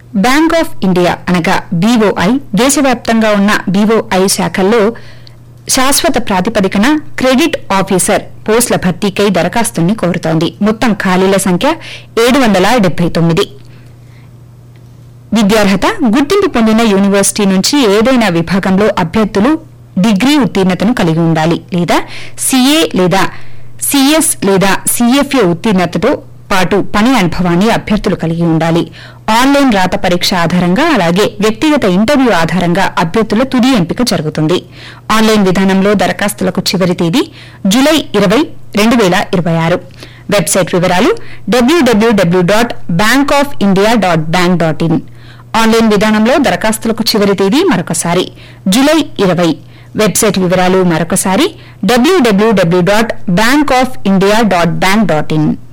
bank of India అనగా BOI దేశవ్యాప్తంగా ఉన్న బీఓఐ శాఖల్లో శాశ్వత ప్రాతిపదికన క్రెడిట్ ఆఫీసర్ పోస్టుల భర్తీకై దరఖాస్తుల్ని కోరుతోంది మొత్తం ఖాళీల సంఖ్య ఏడు వందల డెబ్బై తొమ్మిది విద్యార్హత గుర్తింపు పొందిన యూనివర్సిటీ నుంచి ఏదైనా విభాగంలో అభ్యర్థులు డిగ్రీ ఉత్తీర్ణతను కలిగి ఉండాలి లేదా సీఏ లేదా సీఎస్ లేదా సీఎఫ్ఏ ఉత్తీర్ణతతో పాటు పని అనుభవాన్ని అభ్యర్థులు కలిగి ఉండాలి ఆన్లైన్ రాత పరీక్ష ఆధారంగా అలాగే వ్యక్తిగత ఇంటర్వ్యూ ఆధారంగా అభ్యర్థుల తుది ఎంపిక జరుగుతుంది ఆన్లైన్ విధానంలో దరఖాస్తులకు చివరి తేదీ జులై ఇరవై రెండు వేల ఇరవై ఆరు వెబ్సైట్ వివరాలు W W W dot bank of India dot bank dot in online విధానంలో దరఖాస్తులకు చివరి తేదీ మరొకసారి జులై ఇరవై వెబ్సైట్ వివరాలు మరొకసారి W W W dot bank of India dot bank dot in